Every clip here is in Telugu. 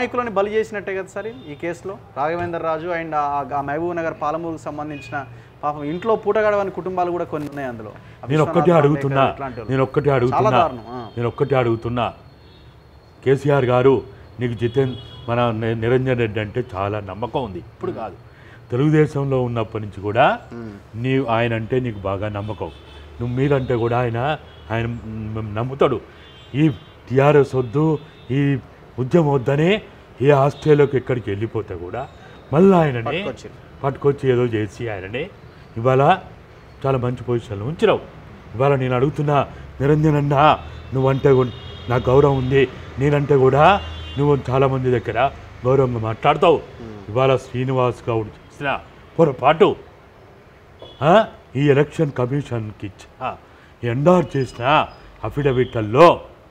నాయకులని బలి చేసినట్టే కదా సార్ ఈ కేసులో రాఘవేందర్ రాజు అండ్ ఆ- ఆ మహబూబ్ నగర్ పాలమూరుకు సంబంధించిన పాపం ఇంట్లో పూటగడవని కుటుంబాలు కూడా కొన్ని ఉన్నాయి అందులో ఆ నేను ఒక్కటే విశ్వనాథ్ అడుగుతున్నా పాండే ఇట్లాంటి వాళ్ళు. నేను ఒక్కటే చాలా అడుగుతున్నా దారుణం ఆ. నేను ఒక్కటే అడుగుతున్నా కేసీఆర్ గారు నీకు జితేన్ మన ని- నిరంజన్ రెడ్డి అంటే చాలా నమ్మకం ఉంది ఇప్పుడు కాదు తెలుగుదేశంలో ఉన్నప్పటి నుంచి కూడా నీ ఆయన అంటే నీకు బాగా నమ్మకం నువ్వు మీరంటే కూడా ఆయన ఆయన మ్ నమ్ముతాడు ఈ టీఆర్ఎస్ వద్దు ఈ ఉద్యమం వద్దని ఏ ఆస్ట్రేలియాకి ఎక్కడికి వెళ్ళిపోతే కూడా మళ్ళీ ఆయనని పట్టుకొచ్చిర్రు. పట్టుకొచ్చి ఏదో చేసి ఆయనని ఇవాళ చాలా మంచి పొజిషన్లో ఉంచినావు ఇవాళ నేను అడుగుతున్నా నిరంజన్ అన్న నువ్వంటే కూడా నాకు గౌరవం ఉంది నేనంటే కూడా నువ్వు చాలామంది దగ్గర గౌరవంగా మాట్లాడతావు ఇవాళ శ్రీనివాస్ గౌడ్ చేసిన పొరపాటు ఆ, ఈ ఎలక్షన్ కమిషన్కి ఇచ్చిన ఎండార్ చేసిన అఫిడవిట్లలో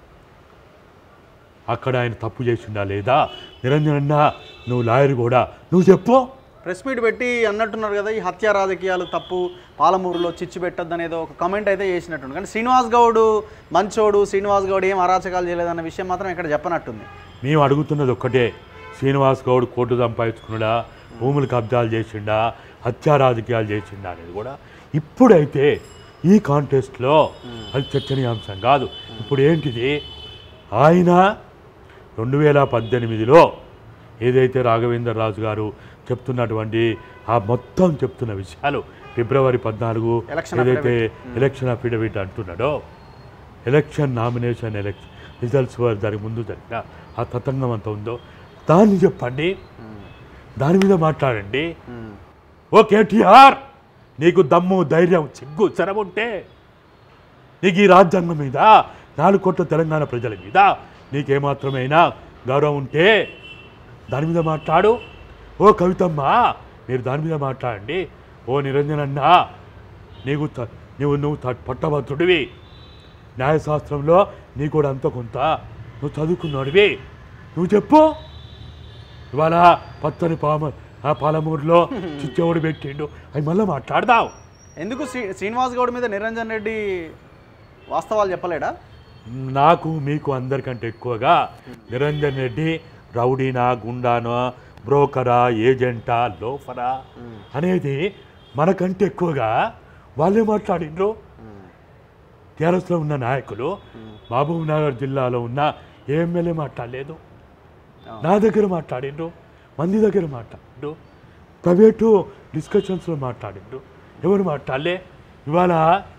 అక్కడ ఆయన తప్పు చేసిండా లేదా నిరంజన్ అన్న నువ్వు లాయర్ కూడా నువ్వు చెప్పు ప్రెస్ మీట్ పెట్టి అన్నట్టున్నారు కదా ఈ హత్య రాజకీయాలు తప్పు పాలమూరులో చిచ్చు పెట్టద్దు అనేది ఒక కమెంట్ అయితే చేసినట్టుంది కానీ శ్రీనివాస్ గౌడ్ మంచోడు శ్రీనివాస్ గౌడ్ ఏం అరాచకాలు చేయలేదన్న విషయం మాత్రం ఇక్కడ చెప్పనట్టుంది మేము అడుగుతున్నది ఒక్కటే శ్రీనివాస్ గౌడ్ కోర్టు సంపాదించుకున్నాడా భూములు కబ్జాలు చేసిండా హత్యా రాజకీయాలు చేసిండా అనేది కూడా ఇప్పుడైతే ఈ కాంటెస్ట్లో అది చర్చనీయాంశం కాదు ఇప్పుడు ఏంటిది ఆయన రెండు వేల పద్దెనిమిదిలో ఏదైతే రాఘవేంద్ర రాజు గారు చెప్తున్నటువంటి ఆ మొత్తం చెప్తున్న విషయాలు ఫిబ్రవరి పద్నాలుగు Election ఏదైతే ఎలక్షన్ అఫిడవిట్ అంటున్నాడో ఎలక్షన్ నామినేషన్ ఎలక్షన్ రిజల్ట్స్ వారు దాని ముందు జరిగిన ఆ తతంగం అంత ఉందో దాన్ని చెప్పండి దాని మీద మాట్లాడండి ఓ కేటీఆర్ నీకు దమ్ము ధైర్యం సిగ్గు చరం ఉంటే నీకు ఈ రాజ్యాంగం మీద నాలుగు కోట్ల తెలంగాణ ప్రజల మీద నీకేమాత్రమైనా గౌరవం ఉంటే దాని మీద మాట్లాడు ఓ కవితమ్మ మీరు దాని మీద మాట్లాడండి ఓ నిరంజన్ అన్న నీకు త- నువ్వు నువ్వు త- పట్టభద్రుడివి న్యాయశాస్త్రంలో నీ కూడా అంత కొంత నువ్వు చదువుకున్నాడివి నువ్వు చెప్పు ఇవాళ పచ్చని పామ ఆ పాలమూరులో చిచ్చోడు పెట్టిండు అవి మళ్ళీ మాట్లాడదాం ఎందుకు శ్రీ శ్రీనివాస్ గౌడ్ మీద నిరంజన్ రెడ్డి వాస్తవాలు చెప్పలేడా నాకు మీకు అందరికంటే ఎక్కువగా నిరంజన్ రెడ్డి రౌడీనా గుండానా బ్రోకరా ఏజెంటా లోఫరా అనేది మనకంటే ఎక్కువగా వాళ్ళే మాట్లాడిండ్రు టీఆర్ఎస్లో ఉన్న నాయకులు మహబూబ్ నగర్ జిల్లాలో ఉన్న ఏ ఎమ్మెల్యే మాట్లాడలేదు నా దగ్గర మాట్లాడిండ్రు మంది దగ్గర మాట్లాడిండ్రు ప్రైవేటు డిస్కషన్స్లో మాట్లాడిండ్రు ఎవరు మాట్లాడలే ఇవాళ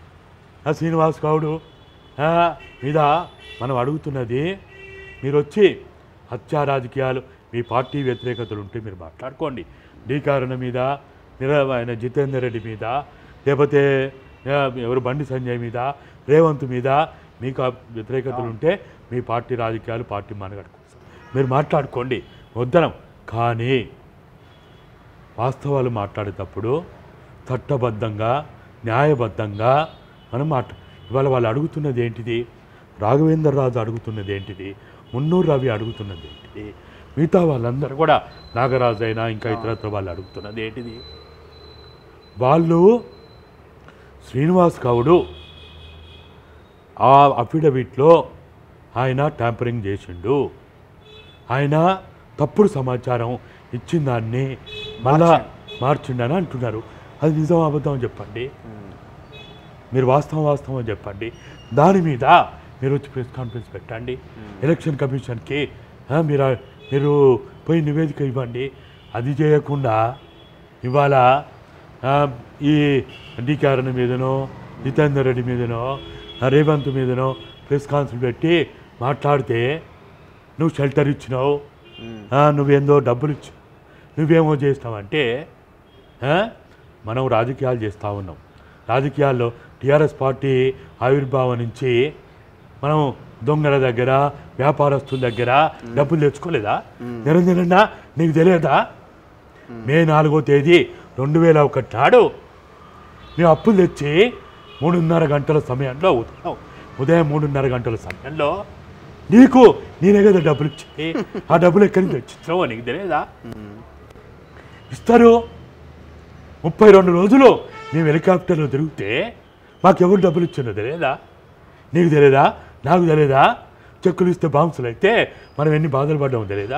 ఆ శ్రీనివాస్ గౌడు ఆ, మీద మనం అడుగుతున్నది మీరు వచ్చి హత్యా రాజకీయాలు మీ పార్టీ వ్యతిరేకతలు ఉంటే మీరు మాట్లాడుకోండి డీకారణ మీద నిర ఆయన జితేందర్ రెడ్డి మీద లేకపోతే ఆ, ఎవరు బండి సంజయ్ మీద రేవంత్ మీద మీకు ఆ వ్యతిరేకతలు ఉంటే మీ పార్టీ రాజకీయాలు పార్టీ మనగడుకో మీరు మాట్లాడుకోండి వద్దనం కానీ వాస్తవాలు మాట్లాడేటప్పుడు చట్టబద్ధంగా న్యాయబద్ధంగా మనం మాట ఇవాళ వాళ్ళు అడుగుతున్నది ఏంటిది రాఘవేంద్ర రాజు అడుగుతున్నది ఏంటిది మున్నూరు రవి అడుగుతున్నది ఏంటిది మిగతా వాళ్ళందరూ కూడా నాగరాజు అయినా ఇంకా ఇతరత్ర వాళ్ళు అడుగుతున్నది ఏంటిది వాళ్ళు శ్రీనివాస్ గౌడు ఆ అఫిడవిట్లో ఆయన ట్యాంపరింగ్ చేసిండు ఆయన తప్పుడు సమాచారం ఇచ్చిన దాన్ని మళ్ళా మార్చిండని అంటున్నారు అది నిజం అబద్ధం అని చెప్పండి మీరు వాస్తవం వాస్తవం అని చెప్పండి దాని మీద మీరు వచ్చి ప్రెస్ కాన్ఫరెన్స్ పెట్టండి ఎలక్షన్ కమిషన్కి ఆ, మీరు మీరు పోయి నివేదిక ఇవ్వండి అది చేయకుండా ఇవాళ ఆ, ఈ డీకారణ మీదనో జితేందర్ రెడ్డి మీదనో ఆ, రేవంత్ మీదనో ప్రెస్ కాన్ఫరెన్స్ పెట్టి మాట్లాడితే నువ్వు షెల్టర్ ఇచ్చినావు ఆ, నువ్వేందో డబ్బులు ఇచ్చి నువ్వేమో చేస్తావంటే ఆ, మనం రాజకీయాలు చేస్తూ ఉన్నాం రాజకీయాల్లో టీఆర్ఎస్ పార్టీ ఆవిర్భావం నుంచి మనం దొంగల దగ్గర వ్యాపారస్తుల దగ్గర డబ్బులు తెచ్చుకోలేదా నిరంజనన్న నీకు తెలియదా మే నాలుగో తేదీ రెండు వేల ఒకటి నాడు మేము అప్పులు తెచ్చి మూడున్నర గంటల సమయంలో ఉదయం ఉదయం మూడున్నర గంటల సమయంలో నీకు నేనే కదా డబ్బులు ఇచ్చి ఆ డబ్బులు ఎక్కడి నుంచి తెచ్చిచ్చావో నీకు తెలియదా ఇస్తారు ముప్పై రెండు రోజులు మేము హెలికాప్టర్లో తిరిగితే మాకెవరు డబ్బులు ఇచ్చిందో తెలియదా నీకు తెలియదా నాకు తెలియదా చెక్కులు ఇస్తే బాంసులు అయితే మనం ఎన్ని బాధలు పడ్డామో తెలియదా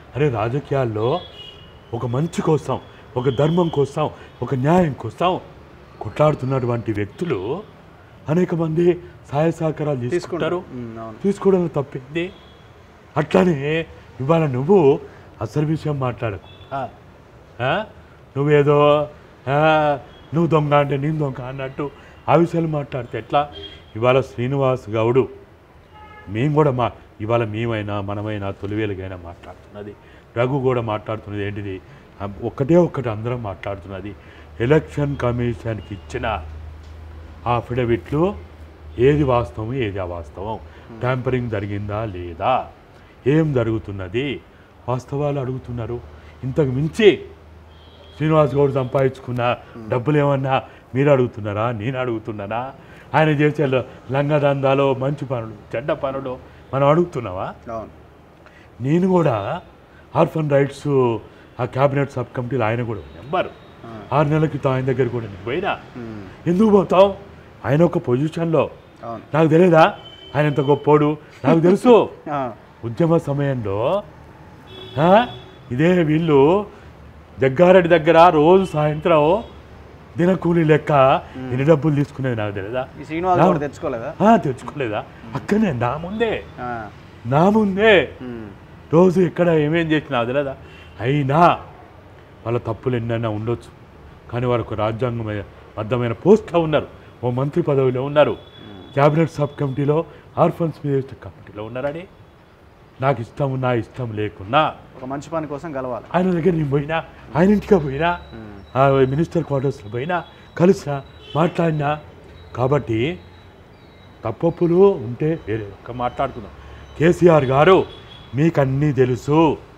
అరే రాజకీయాల్లో ఒక మంచి కోసం ఒక ధర్మం కోసం ఒక న్యాయం కోసం కొట్లాడుతున్నటువంటి వ్యక్తులు అనేక మంది సహాయ సహకారాలు తీసుకుంటారు ఉమ్, అవును తీసుకోవడం తప్పింది అట్లానే ఇవాళ నువ్వు అసలు విషయం మాట్లాడకు ఆ? ఆ? నువ్వేదో ఆ, నువ్వు దొంగ అంటే నేను దొంగ అన్నట్టు ఆ విషయాలు మాట్లాడితే ఎట్లా ఇవాళ శ్రీనివాస్ గౌడు మేము కూడా మా ఇవాళ మేమైనా మనమైనా తొలివేలుగైనా మాట్లాడుతున్నది రఘు కూడా మాట్లాడుతున్నది ఏంటిది ఆ, ఒక్కటే ఒక్కటి అందరం మాట్లాడుతున్నది ఎలక్షన్ కమిషన్కి ఇచ్చిన ఆ అఫిడవిట్లు ఏది వాస్తవం ఏది అవాస్తవం ట్యాంపరింగ్ జరిగిందా లేదా ఏం జరుగుతున్నది వాస్తవాలు అడుగుతున్నారు ఇంతకు మించి శ్రీనివాస్ గౌడ్ సంపాదించుకున్న డబ్బులు ఏమన్నా మీరు అడుగుతున్నారా నేను అడుగుతున్నానా ఆయన చేసే ల- లంగదందాలో మంచి పనులు చెడ్డ పనులు మనం అడుగుతున్నావా అవును నేను కూడా ఆర్ఫన్ రైట్స్ ఆ క్యాబినెట్ సబ్ కమిటీలో ఆయన కూడా నెంబర్ ఆరు నెలల క్రితం ఆయన దగ్గర కూడా నేను పోయినా ఉమ్, ఎందుకు పోతావు ఆయన ఒక పొజిషన్లో అవును నాకు తెలియదా ఆయన ఎంత గొప్పోడు నాకు తెలుసు ఆ, ఉద్యమ సమయంలో ఆ, ఇదే వీళ్ళు జగ్గారెడ్డి దగ్గర రోజు సాయంత్రం దినకూలి లెక్క ఎన్ని డబ్బులు తీసుకునేది నాకు తెలియదా ఈ శ్రీనివాస్ కూడా తెచ్చుకోలేదా ఆ, తెచ్చుకోలేదా అక్కనే నా ముందే ఆ, నా ముందే ఉమ్, రోజు ఎక్కడ ఏమేం చేసినా నాకు తెలియదా అయినా వాళ్ళ తప్పులు ఎన్నైనా ఉండొచ్చు కానీ వారు ఒక రాజ్యాంగబద్ధమైన పోస్ట్లో ఉన్నారు ఓ మంత్రి పదవిలో ఉన్నారు క్యాబినెట్ సబ్ కమిటీలో ఆర్ఫన్స్ మీద కమిటీలో ఉన్నారని నాకు ఇష్టం ఉన్నా ఇష్టం లేకున్నా ఒక మంచి పని కోసం గలవాలి ఆయన దగ్గర నేను పోయినా ఆయన ఇంటికి పోయినా ఆ మినిస్టర్ క్వార్టర్స్లో పోయినా కలిసినా మాట్లాడినా కాబట్టి తప్పప్పులు ఉంటే వేరే ఒక మాట్లాడుకుందాం కేసీఆర్ గారు మీకు అన్నీ తెలుసు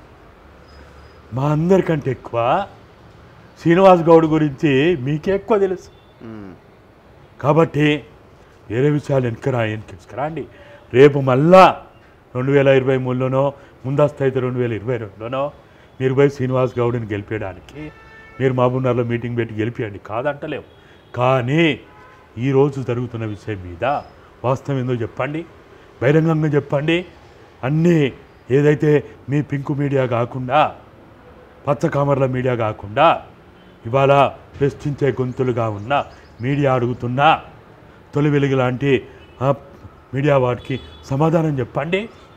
మా అందరికంటే ఎక్కువ శ్రీనివాస్ గౌడ్ గురించి మీకే ఎక్కువ తెలుసు ఉమ్, కాబట్టి వేరే విషయాలు వెనకరా వెనకేసుకురండి రేపు మళ్ళా రెండు వేల ఇరవై మూడులోనో ముందస్తు అయితే రెండు వేల ఇరవై రెండులోనో మీరు పోయి శ్రీనివాస్ గౌడ్ని గెలిపేయడానికి మీరు మహబూబ్నగర్లో మీటింగ్ పెట్టి గెలిపియండి కాదంటలేవు కానీ ఈరోజు జరుగుతున్న విషయం మీద వాస్తవం ఏందో చెప్పండి బహిరంగంగా చెప్పండి అన్నీ ఏదైతే మీ పింకు మీడియా కాకుండా పచ్చ కామర్ల మీడియా కాకుండా ఇవాళ ప్రశ్నించే గొంతులుగా ఉన్న మీడియా అడుగుతున్నా తొలి వెలుగు లాంటి ఆ, మీడియా వాటికి సమాధానం చెప్పండి